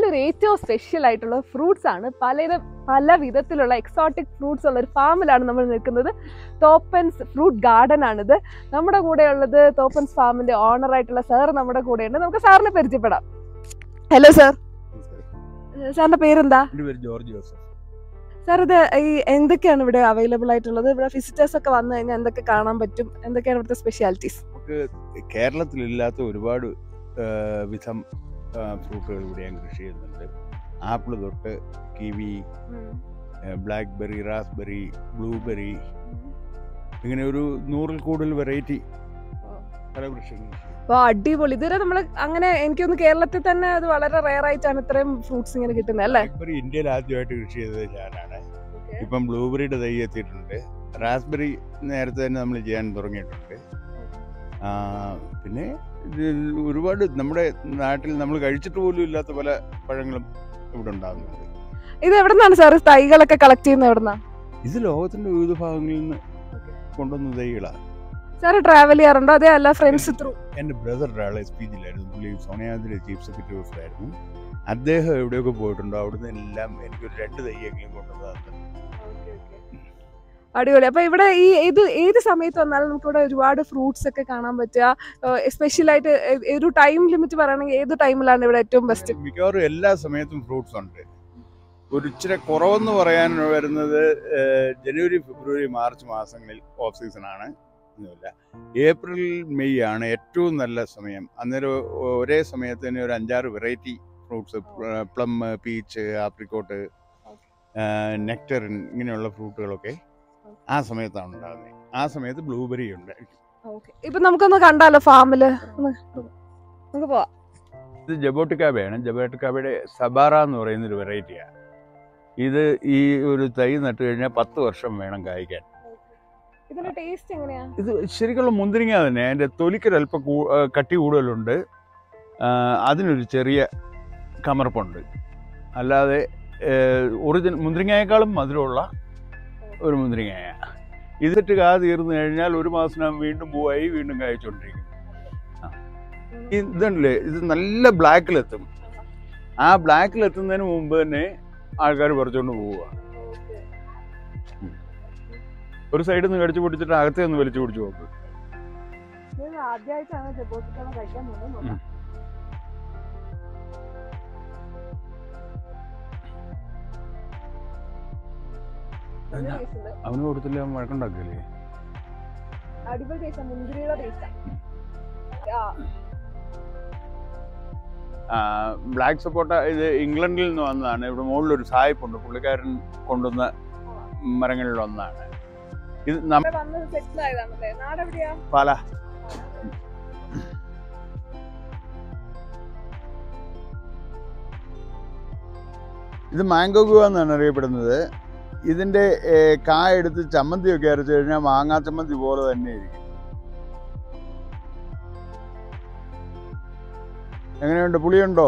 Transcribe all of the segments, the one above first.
ഒരു ഏറ്റവും സ്പെഷ്യൽ ആയിട്ടുള്ള ഫ്രൂട്ട്സ് ആണ് പല പല വിധത്തിലുള്ള എക്സോട്ടിക് ഫ്രൂട്ട്സ് ഉള്ള ഒരു ഫാമിലാണ് നമ്മൾ നിൽക്കുന്നത് തോപ്പൻസ് ഫ്രൂട്ട് ഗാർഡൻ ആണിത് നമ്മുടെ കൂടെ ഉള്ളത് തോപ്പൻസ് ഫാമിന്റെ ഓണർ ആയിട്ടുള്ള സാർ നമ്മുടെ കൂടെയുണ്ട് നമുക്ക് സാറിനെ പരിചയപ്പെടാം ഹലോ സാർ സാറിന്റെ പേരെന്താ എൻ്റെ പേര് ജോർജ് ജോസഫ് സാർ ഇത് ഈ എന്തൊക്കെയാണ് ഇവിടെ അവൈലബിൾ ആയിട്ടുള്ളത് ഇവിടെ വിസിറ്റേഴ്സ് ഒക്കെ വന്നു കഴിഞ്ഞാൽ എന്തൊക്കെ കാണാൻ പറ്റും എന്തൊക്കെയാണ് ഇവിടുത്തെ സ്പെഷ്യാലിറ്റീസ് നമുക്ക് കേരളത്തിലില്ലാത്ത ഒരുപാട് ആ, വിധം ഫ്രൂട്ടുകൾ ഇവിടെ ഞാൻ കൃഷി ചെയ്യുന്നുണ്ട് ആപ്പിൾ തൊട്ട് kiwi blackberry raspberry blueberry ഇങ്ങനെ ഒരു നൂറിൽ കൂടുതൽ വെറൈറ്റി ഫലവൃക്ഷങ്ങൾ അപ്പൊ അടിപൊളി ഇതുവരെ നമ്മൾ അങ്ങനെ എനിക്കൊന്ന് കേരളത്തിൽ തന്നെ അത് വളരെ റയർ ആയിട്ടാണ് ഇത്രയും ഫ്രൂട്ട്സ് ഇങ്ങനെ കിട്ടുന്നത് അല്ലേ ബ്ലാക്ക്ബെറി ഇന്ത്യയിൽ ആദ്യമായിട്ട് കൃഷി ചെയ്തത് ഞാനാണ് ഇപ്പം ബ്ലൂബെറിയുടെ തൈ എത്തിയിട്ടുണ്ട് റാസ്ബെറി നേരത്തെ തന്നെ നമ്മൾ ചെയ്യാൻ തുടങ്ങിയിട്ടുണ്ട് ആ, പിന്നെ ഇതിൽ ഒരുപാട് നമ്മുടെ നാട്ടിൽ നമ്മൾ കഴിച്ചിട്ട് പോലും ഇല്ലാത്ത പല പഴങ്ങളും ഇവിടെ ഉണ്ടാകുന്നുണ്ട് ഇത് എവിടെ നിന്നാണ് സാർ തൈകളൊക്കെ കളക്ട് ചെയ്യുന്നത് എവിടെ നിന്നാണ് ഇത് ലോകത്തിന്റെ വിവിധ ഭാഗങ്ങളിൽ നിന്ന് കൊണ്ടുവന്ന തൈകളാണ് സാർ ട്രാവൽ ചെയ്യാറുണ്ടോ അതേ അല്ല ഫ്രണ്ട്സ് ത്രൂ എൻ്റെ ബ്രദർ ഒരാൾ എസ് പി ജിയിലായിരുന്നു പുള്ളി സോണിയാഗാന്ധിയുടെ ചീഫ് സെക്രട്ടറി ഓഫീസറായിരുന്നു അദ്ദേഹം എവിടെയൊക്കെ പോയിട്ടുണ്ടോ അവിടുന്ന് എല്ലാം എനിക്കൊരു രണ്ട് തൈയെങ്കിലും കൊണ്ടുവന്നത് അടിപൊളി അപ്പൊ ഇവിടെ ഈ ഏത് ഏത് സമയത്ത് വന്നാലും നമുക്ക് ഇവിടെ ഒരുപാട് ഫ്രൂട്ട്സ് ഒക്കെ കാണാൻ പറ്റുക സ്പെഷ്യൽ ആയിട്ട് ഏ- ഒരു ടൈം ലിമിറ്റ് പറയുകയാണെങ്കിൽ ഏത് ടൈമിലാണ് ഇവിടെ ഏറ്റവും ബെസ്റ്റ് മിക്കവാറും എല്ലാ സമയത്തും ഫ്രൂട്ട്സ് ഉണ്ട് ഒരു ഇച്ചിരി കുറവെന്ന് പറയാൻ വരുന്നത് ഏഹ്, ജനുവരി ഫെബ്രുവരി മാർച്ച് മാസങ്ങളിൽ ഓഫ് സീസണാണ് ഒന്നുമില്ല ഏപ്രിൽ മെയ് ആണ് ഏറ്റവും നല്ല സമയം അന്നേരം ഒരേ സമയത്ത് തന്നെ ഒരു അഞ്ചാറ് variety fruits plum peach apricot nectarine ഇങ്ങനെയുള്ള ഫ്രൂട്ടുകളൊക്കെ ആ സമയത്താണ് ഉണ്ടാകുന്നത് ആ സമയത്ത് ബ്ലൂബെറി ഉണ്ട് ഇപ്പൊ നമുക്കൊന്ന് കണ്ടാലോ ഫാമില് നമുക്ക് പോവാം ഇത് ജബോട്ടിക്കാബയാണ് ജബോട്ടിക്കാബയുടെ സബാറ എന്ന് പറയുന്ന ഒരു വെറൈറ്റിയാണ് ഇത് ഈ ഒരു തൈ നട്ട് കഴിഞ്ഞാൽ പത്ത് വർഷം വേണം കായ്ക്കാൻ ഇതിന്റെ ടേസ്റ്റ് എങ്ങനെയാ ഇത് ശരിക്കുള്ള മുന്തിരിങ്ങ തന്നെ അതിൻ്റെ തൊലിക്കൊരു അല്പം കൂ- ആ, കട്ടി കൂടുതലുണ്ട് ആ, അതിനൊരു ചെറിയ കമർപ്പുണ്ട് അല്ലാതെ ഒറിജിനൽ മുന്തിരിങ്ങയേക്കാളും മധുരമുള്ള ഒരു മുന്തിരിങ്ങയ ഇതിട്ട് കാ തീർന്നു കഴിഞ്ഞാൽ ഒരു മാസം വീണ്ടും പൂവായി വീണ്ടും കായ്ച്ചുകൊണ്ടിരിക്കും ആ. ഈ ഇതുണ്ടല്ലേ ഇത് നല്ല ബ്ലാക്കിലെത്തും ആ ബ്ലാക്കിലെത്തുന്നതിന് മുമ്പ് തന്നെ ആൾക്കാർ പറിച്ചുകൊണ്ട് പോവുക ഒരു സൈഡിൽ നിന്ന് കടിച്ചു പൊട്ടിച്ചിട്ട് അകത്തേ ഒന്ന് വലിച്ചു പിടിച്ചു നോക്കും ആദ്യമായിട്ടാണ് ജബോട്ടിക്കാണ് കഴിക്കാൻ തോന്നുന്നത് ഉം. നല്ല taste ഉണ്ട്. അവന് കൊടുത്തില്ല അവൻ വഴക്കുണ്ടാക്കില്ലേ അടിപൊളി ടേസ്റ്റ് മുന്തിരിയുടെ ടേസ്റ്റ് ബ്ലാക്ക് സപ്പോട്ട ഇത് ഇംഗ്ലണ്ടിൽ നിന്ന് വന്നതാണ് ഇവിടെ മുകളിലൊരു സായിപ്പുണ്ട് പുള്ളിക്കാരൻ കൊണ്ടുവന്ന മരങ്ങളിൽ ഒന്നാണ് ഇത് നമ്മ വന്നത് സെറ്റിൽ ആയതാണല്ലേ നാടെവിടെയാ പല ഇത് മാംഗോ ഗുവ എന്നാണ് അറിയപ്പെടുന്നത് ഇതിന്റെ ഏർ, കായ എടുത്ത് ചമ്മന്തിയൊക്കെ അരച്ചു കഴിഞ്ഞാൽ മാങ്ങാ ചമ്മന്തി പോലെ തന്നെ ഇരിക്കും എങ്ങനെയുണ്ട് പുളിയുണ്ടോ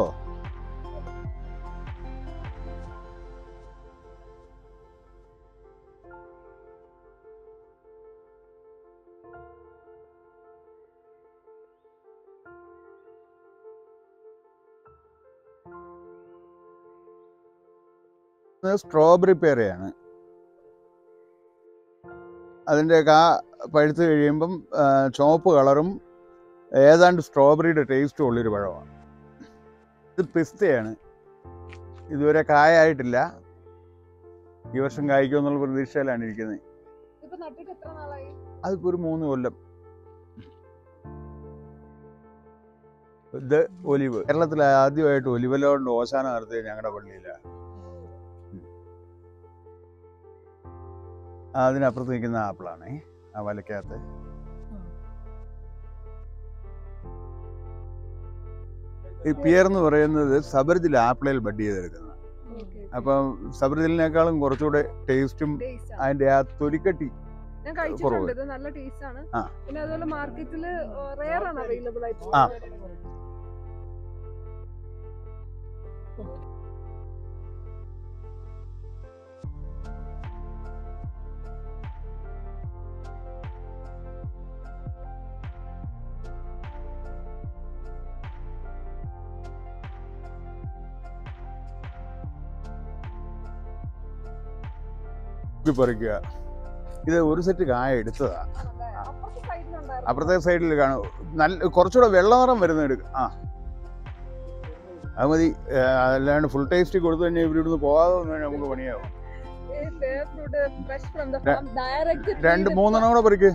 സ്ട്രോബെറി പേരയാണ് അതിൻ്റെ കാ പഴുത്ത് കഴിയുമ്പം ആ, ചുവപ്പ് കളറും ഏതാണ്ട് സ്ട്രോബെറിയുടെ ടേസ്റ്റും ഉള്ളൊരു പഴമാണ് ഇത് പിസ്തയാണ് ഇതുവരെ കായായിട്ടില്ല ഈ വർഷം കായ്ക്കുമെന്നുള്ള പ്രതീക്ഷയിലാണ് ഇരിക്കുന്നത് ഇപ്പൊ നട്ടിട്ട് എത്ര നാളായി അതിപ്പോൾ ഒരു മൂന്ന് കൊല്ലം ഇത് ഒലിവ് കേരളത്തിൽ ആദ്യമായിട്ട് ഒലിവല കൊണ്ട് ഓശാന നടത്തിയത് ഞങ്ങളുടെ പള്ളിയിലാണ് അതിനപ്പുറത്ത് നിൽക്കുന്ന ആപ്പിളാണേ ആ വലക്കകത്ത് ഈ പിയർ എന്ന് പറയുന്നത് സബർജിൽ ആപ്പിളിൽ ബഡ് ചെയ്തെടുക്കുന്നത് അപ്പം സബർജിലിനേക്കാളും കുറച്ചുകൂടെ ടേസ്റ്റും Taste ആണ്. അതിന്റെ ആ തൊലിക്കട്ടി ഞാൻ കുറവ്. കഴിച്ചിട്ടുണ്ട് ഇത് നല്ല ടേസ്റ്റ് ആണ് ആ. പിന്നെ അതുപോലെ മാർക്കറ്റിൽ റെയർ ആണ് അവൈലബിൾ ആയിട്ട് ആ. ഇത് പറിക്കുക ഇത് ഒരു സെറ്റ് കായ എടുത്തതാ അപ്പുറത്തെ സൈഡിൽ കാണും നല്ല കുറച്ചുകൂടെ വെള്ള നിറം വരുന്ന എടുക്കുക ആ അത് മതി ഏ, അല്ലാണ്ട് ഫുൾ ടേസ്റ്റ് കൊടുത്തു കഴിഞ്ഞാൽ ഇവിടെ ഇവിടുന്ന് പോകാതെ വന്നു കഴിഞ്ഞാൽ നമുക്ക് പണിയാവും രണ്ട് മൂന്നെണ്ണം കൂടെ പറിക്ക്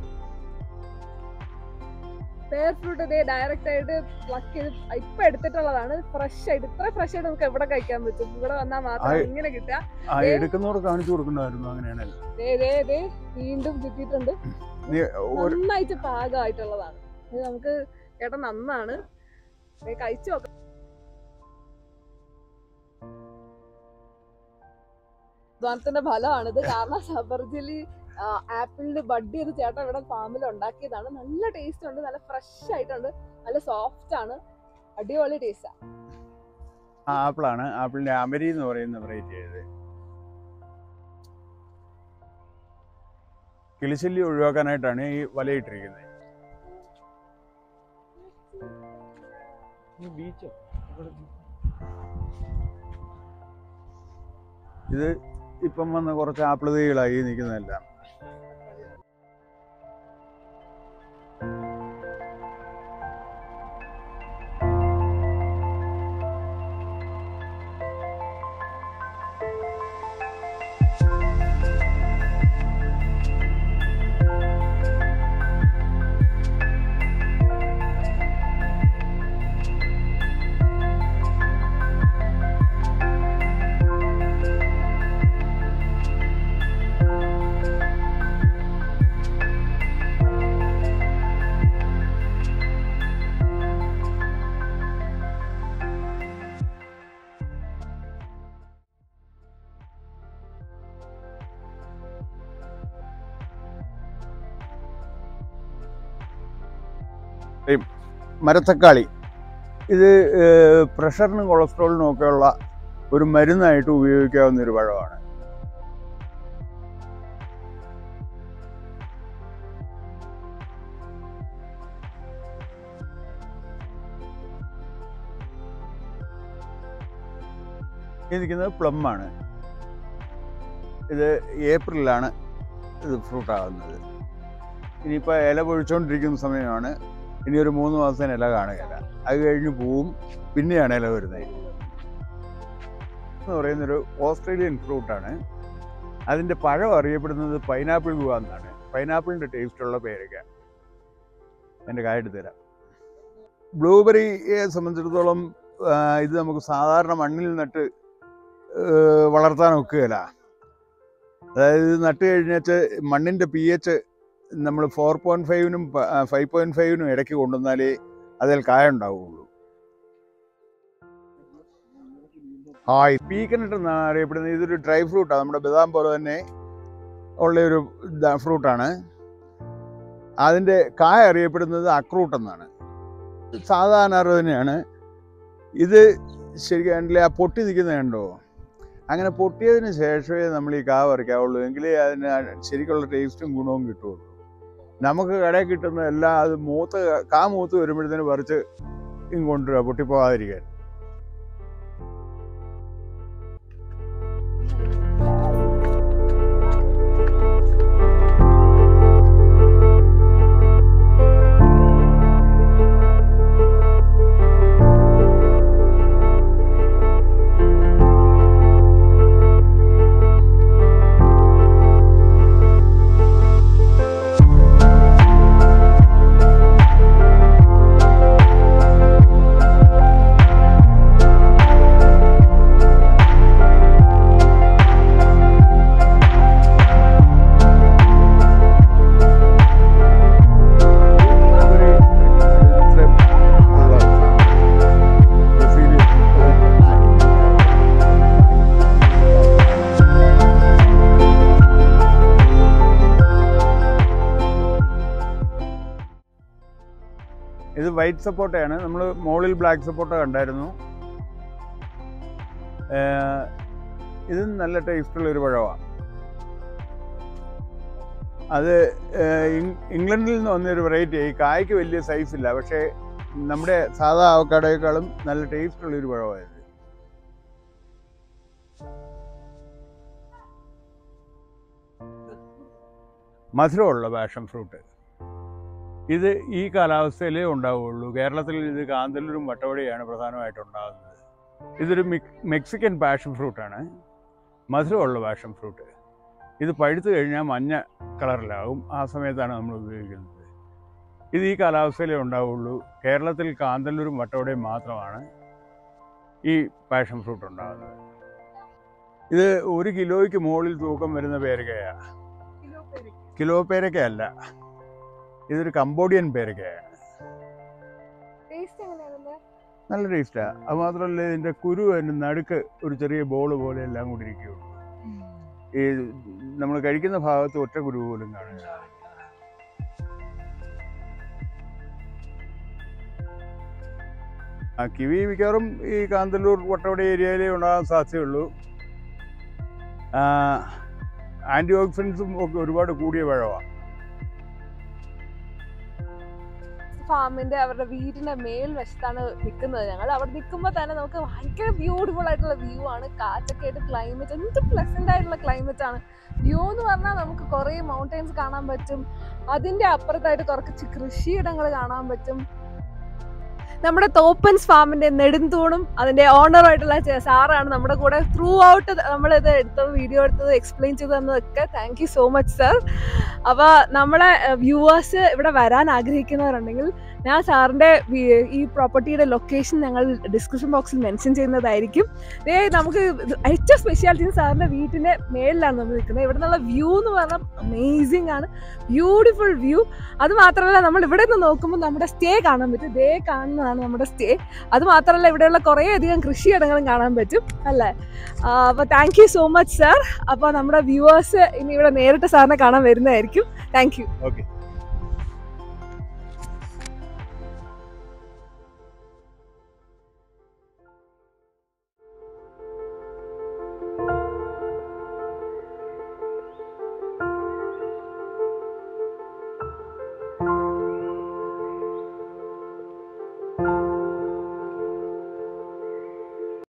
പേർ ഫ്രൂട്ട് ഇതേ ഡയറക്റ്റ് ആയിട്ട് പ്ലക്ക് ചെയ്ത് ഇപ്പൊ എടുത്തിട്ടുള്ളതാണ് ഫ്രഷ് ആയിട്ട് ഇത്ര ഫ്രഷ് ആയിട്ട് നമുക്ക് എവിടെ കഴിക്കാൻ പറ്റും ഇവിടെ വന്നാൽ മാത്രം ആയി. ഇങ്ങനെ കിട്ടുക ആ എടുക്കുന്നവർക്ക് കാണിച്ചു കൊടുക്കണ്ടായിരുന്നു അങ്ങനെയാണല്ലോ ദേ ദേ ദേ വീണ്ടും കിട്ടിയിട്ടുണ്ട് നീ ഒരു നന്നായിട്ട് പാകമായിട്ടുള്ളതാണ് ഇത് നമുക്ക് ചേട്ടൻ നന്നാണ് ദേ കഴിച്ചു നോക്കാം അധ്വാനത്തിന്റെ ഫലമാണിത് കാരണം സബർജലി ആപ്പിളിന്റെ ബഡ് ചെയ്ത് ചേട്ടൻ ഇവിടെ ഫാമിൽ ഉണ്ടാക്കിയതാണ് നല്ല ടേസ്റ്റ് ഉണ്ട് നല്ല ഫ്രഷ് ആയിട്ടുണ്ട് നല്ല സോഫ്റ്റ് ആണ് അടിപൊളി ടേസ്റ്റാ ആപ്പിളാണ് ആപ്പിളിന്റെ അമരി എന്ന് പറയുന്ന വെറൈറ്റി ആയത് കിളിശല്യം ഒഴിവാക്കാനായിട്ടാണ് ഈ വലയിട്ടിരിക്കുന്നത് ഇത് ഇപ്പം വന്ന കുറച്ച് ആപ്പിൾ തൈകളായി നിൽക്കുന്നതെല്ലാം മരത്തക്കാളി ഇത് ഏഹ്, പ്രഷറിനും കൊളസ്ട്രോളിനും ഒക്കെയുള്ള ഒരു മരുന്നായിട്ട് ഉപയോഗിക്കാവുന്ന ഒരു പഴമാണ് ഇരിക്കുന്നത് പ്ലം ആണ് ഇത് ഏപ്രിലാണ് ഇത് ഫ്രൂട്ട് ആകുന്നത് ഇനിയിപ്പോൾ ഇല പൊഴിച്ചുകൊണ്ടിരിക്കുന്ന സമയമാണ് ഇനി ഒരു മൂന്ന് മാസത്തിന് ഇല കാണുകയില്ല അത് കഴിഞ്ഞ് പോവും പിന്നെയാണ് ഇല വരുന്നത് എന്ന് പറയുന്നൊരു ഓസ്ട്രേലിയൻ ഫ്രൂട്ടാണ് അതിൻ്റെ പഴം അറിയപ്പെടുന്നത് പൈനാപ്പിൾ ഗുവ എന്നാണ് പൈനാപ്പിളിൻ്റെ ടേസ്റ്റുള്ള പേരയ്ക്ക എൻ്റെ കായ എടുത്ത് തരാം ബ്ലൂബെറിയെ സംബന്ധിച്ചിടത്തോളം ആ, ഇത് നമുക്ക് സാധാരണ മണ്ണിൽ നട്ട് ഏ, വളർത്താൻ ഒക്കുകയില്ല അതായത് ഇത് നട്ട് കഴിഞ്ഞാൽ മണ്ണിൻ്റെ പി എച്ച് നമ്മൾ ഫോർ പോയിന്റ് ഫൈവിനും ഫൈവ് പോയിന്റ് ഫൈവിനും ഇടയ്ക്ക് കൊണ്ടുവന്നാലേ അതിൽ കായ ഉണ്ടാവുകയുള്ളൂ ഹായ് പീക്കനട്ട് എന്നാണ് അറിയപ്പെടുന്നത് ഇതൊരു ഡ്രൈ ഫ്രൂട്ടാണ് നമ്മുടെ ബദാം പോലെ തന്നെ ഉള്ള ഒരു ഫ്രൂട്ടാണ് അതിൻ്റെ കായ അറിയപ്പെടുന്നത് അക്രൂട്ട് എന്നാണ് സാധാരണ അറിവ് തന്നെയാണ് ഇത് ശരിക്കും ആ പൊട്ടി നിൽക്കുന്നത് കണ്ടോ അങ്ങനെ പൊട്ടിയതിന് ശേഷമേ നമ്മൾ ഈ കാ പറിക്കാവുള്ളൂ എങ്കിലേ അതിന് ശരിക്കുള്ള ടേസ്റ്റും ഗുണവും കിട്ടുള്ളൂ നമുക്ക് കടയിൽ കിട്ടുന്ന എല്ലാം അത് മൂത്ത് കാ മൂത്ത് വരുമ്പോഴത്തേന് പറിച്ച് ഇങ്ങ് കൊണ്ടുവരിക പൊട്ടിപ്പോകാതിരിക്കാൻ ഒരു ഇത്രയും ഉള്ള ബ്രസീലിയൻ ഇത് വൈറ്റ് സപ്പോട്ടയാണ് നമ്മൾ മുകളിൽ ബ്ലാക്ക് സപ്പോട്ട കണ്ടായിരുന്നു ഏഹ് ഇത് നല്ല ടേസ്റ്റുള്ള ഒരു പഴമാണ് അത് ഏഹ് ഇങ്- ഇംഗ്ലണ്ടിൽ നിന്ന് വന്നൊരു വെറൈറ്റി ഈ കായ്ക്ക് വലിയ സൈസ് ഇല്ല പക്ഷേ നമ്മുടെ സാധാ അവക്കാടേക്കാളും നല്ല ടേസ്റ്റുള്ള ഒരു പഴമായത് മധുരമുള്ള പാഷൻ ഫ്രൂട്ട് ഇത് ഈ കാലാവസ്ഥയിലേ ഉണ്ടാവുകയുള്ളൂ കേരളത്തിൽ ഇത് കാന്തല്ലൂരും വട്ടവടയാണ് പ്രധാനമായിട്ട് ഉണ്ടാകുന്നത് ഇതൊരു മിക് മെക്സിക്കൻ പാഷൻ ഫ്രൂട്ടാണ് മധുരമുള്ള പാഷൻ ഫ്രൂട്ട് ഇത് പഴുത്ത് കഴിഞ്ഞാൽ മഞ്ഞ കളറിലാവും ആ സമയത്താണ് നമ്മൾ ഉപയോഗിക്കുന്നത് ഇത് ഈ കാലാവസ്ഥയിലേ ഉണ്ടാവുള്ളൂ കേരളത്തിൽ കാന്തല്ലൂരും വട്ടവടയും മാത്രമാണ് ഈ പാഷൻ ഫ്രൂട്ട് ഉണ്ടാകുന്നത് ഇത് ഒരു കിലോയ്ക്ക് മുകളിൽ തൂക്കം വരുന്ന പേരക്കയാണ് കിലോ പേരക്കയല്ല ഇതൊരു കംബോഡിയൻ പേരക്കയാണ് ടേസ്റ്റ് എങ്ങനെയാണല്ലേ നല്ല ടേസ്റ്റാണ് അത് മാത്രമല്ല ഇതിൻ്റെ കുരു അതിൻ്റെ നടുക്ക് ഒരു ചെറിയ ബോൾ പോലെ എല്ലാം കൂടി ഇരിക്കുകയുള്ളൂ ഈ നമ്മൾ കഴിക്കുന്ന ഭാഗത്ത് ഒറ്റ കുരു പോലും കാണില്ല ആ കിവി മിക്കവാറും ഈ കാന്തല്ലൂർ വട്ടവട ഏരിയയിലേ ഉണ്ടാകാൻ സാധ്യതയുള്ളൂ ആൻറ്റി ഓക്സിഡൻസും ഒക്കെ ഒരുപാട് കൂടിയ പഴമാണ് ഫാമിന്റെ അവരുടെ വീടിന്റെ മേൽ വശത്താണ് നിൽക്കുന്നത് ഞങ്ങൾ അവിടെ നിൽക്കുമ്പോൾ തന്നെ നമുക്ക് ഭയങ്കര ബ്യൂട്ടിഫുൾ ആയിട്ടുള്ള വ്യൂ ആണ് കാറ്റൊക്കെ ആയിട്ട് ക്ലൈമറ്റ് എന്ത് പ്ലസന്റ് ആയിട്ടുള്ള ക്ലൈമറ്റ് ആണ് വ്യൂ എന്ന് പറഞ്ഞാൽ നമുക്ക് കുറേ മൗണ്ടൈൻസ് കാണാൻ പറ്റും അതിന്റെ അപ്പുറത്തായിട്ട് കുറച്ച് കൃഷിയിടങ്ങൾ കാണാൻ പറ്റും നമ്മുടെ തോപ്പൻസ് ഫാമിന്റെ നെടുന്തൂണും അതിന്റെ ഓണറായിട്ടുള്ള ചെ- സാറാണ് നമ്മുടെ കൂടെ ത്രൂ ഔട്ട് നമ്മളിത് എടുത്തത് വീഡിയോ എടുത്തത് എക്സ്പ്ലെയിൻ ചെയ്ത് തന്നതൊക്കെ thank you so much sir അപ്പോൾ നമ്മളെ വ്യൂവേഴ്സ് ഇവിടെ വരാൻ ആഗ്രഹിക്കുന്നവരുണ്ടെങ്കിൽ ഞാൻ സാറിൻ്റെ ഈ പ്രോപ്പർട്ടിയുടെ ലൊക്കേഷൻ ഞങ്ങൾ ഡിസ്ക്രിപ്ഷൻ ബോക്സിൽ മെൻഷൻ ചെയ്യുന്നതായിരിക്കും ദേ നമുക്ക് ഇത് ഏറ്റവും സ്പെഷ്യാലിറ്റി സാറിൻ്റെ വീട്ടിൻ്റെ മേളിലാണ് നമ്മൾ നിൽക്കുന്നത് ഇവിടെ നിന്നുള്ള വ്യൂ എന്ന് പറഞ്ഞാൽ അമേസിങ് ആണ് ബ്യൂട്ടിഫുൾ വ്യൂ അത് മാത്രമല്ല നമ്മൾ ഇവിടെ നിന്ന് നോക്കുമ്പോൾ നമ്മുടെ സ്റ്റേ കാണാൻ പറ്റും ദേ കാണുന്നതാണ് നമ്മുടെ സ്റ്റേ അത് മാത്രമല്ല ഇവിടെയുള്ള കുറേ അധികം കൃഷിയിടങ്ങളും കാണാൻ പറ്റും അല്ലേ അപ്പോൾ thank you so much sir അപ്പോൾ നമ്മുടെ വ്യൂവേഴ്സ് ഇനി ഇവിടെ നേരിട്ട് സാറിനെ കാണാൻ വരുന്നതായിരിക്കും താങ്ക് യു ഓക്കെ